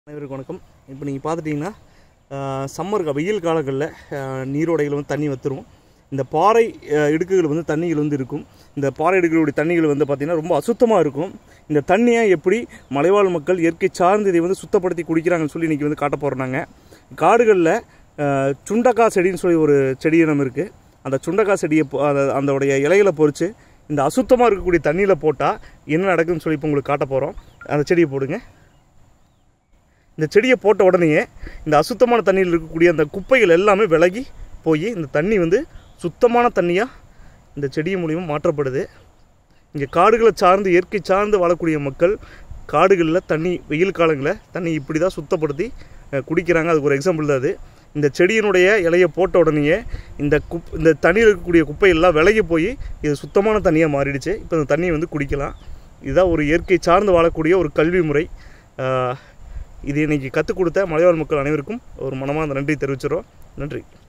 அனைவருக்கும் வணக்கம் இப்போ நீங்கள் பார்த்துட்டிங்கன்னா சம்மர் வெயில் காலங்களில் நீரோடைகள் வந்து தண்ணி வத்துரும் இந்த பாறை அஹ், இடுக்குகள் வந்து தண்ணிகள் வந்து இருக்கும் இந்த பாறை இடுக்குகளுடைய தண்ணிகள் வந்து பார்த்திங்கன்னா ரொம்ப அசுத்தமாக இருக்கும் இந்த தண்ணியை எப்படி மலைவாழ் மக்கள் இயற்கை சார்ந்து இதை வந்து சுத்தப்படுத்தி குடிக்கிறாங்கன்னு சொல்லி இன்றைக்கி வந்து காட்ட போகிறோம் நாங்கள் காடுகளில் அஹ், சுண்டக்காய் செடின்னு சொல்லி ஒரு செடி இனம் இருக்குது அந்த சுண்டக்காய் செடியை பொ- அந்த- அதோடைய இலைகளை பொறிச்சு இந்த அசுத்தமாக இருக்கக்கூடிய தண்ணியில் போட்டால் என்ன நடக்குதுன்னு சொல்லி இப்போ உங்களுக்கு காட்ட போகிறோம் அந்த செடியை போடுங்க இந்த செடியை போட்ட உடனேயே இந்த அசுத்தமான தண்ணியில் இருக்கக்கூடிய அந்த குப்பைகள் எல்லாமே விலகி போய் இந்த தண்ணி வந்து சுத்தமான தண்ணியாக இந்த செடி மூலியமாக மாற்றப்படுது இங்கே காடுகளை சார்ந்து இயற்கை சார்ந்து வாழக்கூடிய மக்கள் காடுகளில் தண்ணி வெயில் காலங்களில் தண்ணி இப்படி தான் சுத்தப்படுத்தி அஹ், குடிக்கிறாங்க அதுக்கு ஒரு எக்ஸாம்பிள் தான் அது இந்த செடியினுடைய இலையை போட்ட உடனேயே இந்த குப் இந்த தண்ணியில் இருக்கக்கூடிய குப்பையெல்லாம் விலகி போய் இது சுத்தமான தண்ணியாக மாறிடுச்சு இப்போ இந்த தண்ணியை வந்து குடிக்கலாம் இதுதான் ஒரு இயற்கை சார்ந்து வாழக்கூடிய ஒரு கல்வி முறை ஆஹ், இது இன்னைக்கு கற்றுக் கொடுத்த மலைவாழ் மக்கள் அனைவருக்கும் ஒரு மனமார்ந்த நன்றி தெரிவிச்சிடும் நன்றி